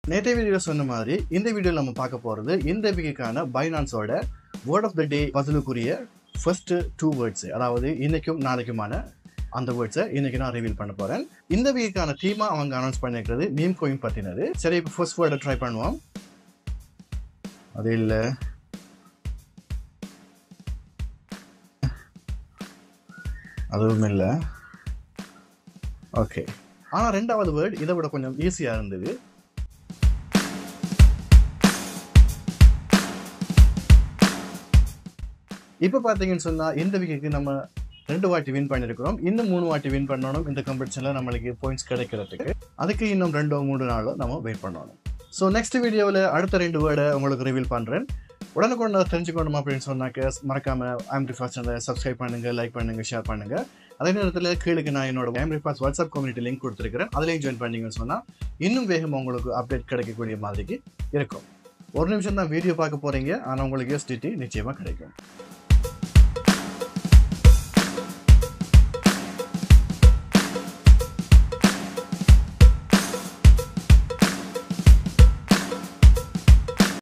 நேற்றைய வீடியோ சொன்ன மாதிரி இந்த வீடியோவில் நம்ம பார்க்க போகிறது இந்த வீக்குக்கான பைனான்ஸோட வேர்ட் ஆஃப் த டே பதிலுக்குரிய ஃபர்ஸ்ட் டூ வேர்ட்ஸ் அதாவது இன்னைக்கும் நாளைக்குமான அந்த வேர்ட்ஸை இன்னைக்கு நான் ரிவீல் பண்ண போகிறேன் இந்த வீக்குக்கான தீமா அவங்க அனௌன்ஸ் பண்ணியிருக்கிறது மீம் கோயின் பற்றினது சரி இப்போ ஃபர்ஸ்ட் வேர்டை ட்ரை பண்ணுவோம் அது இல்லை அதுவும் இல்லை ஓகே ஆனால் ரெண்டாவது வேர்ட் இதை விட கொஞ்சம் ஈஸியாக இருந்தது இப்போ பார்த்தீங்கன்னு சொன்னால் இந்த வீக்குக்கு நம்ம ரெண்டு வாட்டி வின் பண்ணியிருக்கிறோம் இன்னும் மூணு வாட்டி வின் பண்ணணும் இந்த காம்படிஷனில் நம்மளுக்கு பாயிண்ட்ஸ் கிடைக்கிறதுக்கு அதுக்கு இன்னும் ரெண்டோ மூணு நாளோ நம்ம வெயிட் பண்ணணும் ஸோ நெக்ஸ்ட் வீடியோவில் அடுத்த ரெண்டு வேர்டை உங்களுக்கு ரிவீல் பண்ணுறேன் உடனுக்குடன் தெரிஞ்சுக்கணும் அப்படின்னு சொன்னாக்க மறக்காம ஆம்ரி ஃபாஸ்ட் சேனலை சப்ஸ்கிரைப் பண்ணுங்க லைக் பண்ணுங்க ஷேர் பண்ணுங்க அதே நேரத்தில் கீழுக்கு நான் என்னோட ஆம்ரி ஃபாஸ்ட் வாட்ஸ்அப் கம்யூனிட்டி லிங்க் கொடுத்துருக்கிறேன் அதுலேயும் ஜாயின் பண்ணீங்கன்னு சொன்னால் இன்னும் வேகமாக உங்களுக்கு அப்டேட் கிடைக்கக்கூடிய மாதிரிக்கு இருக்கும் ஒரு நிமிஷம் தான் வீடியோ பார்க்க போறீங்க ஆனால் உங்களுக்கு எஸ்டிடி நிச்சயமாக கிடைக்கும்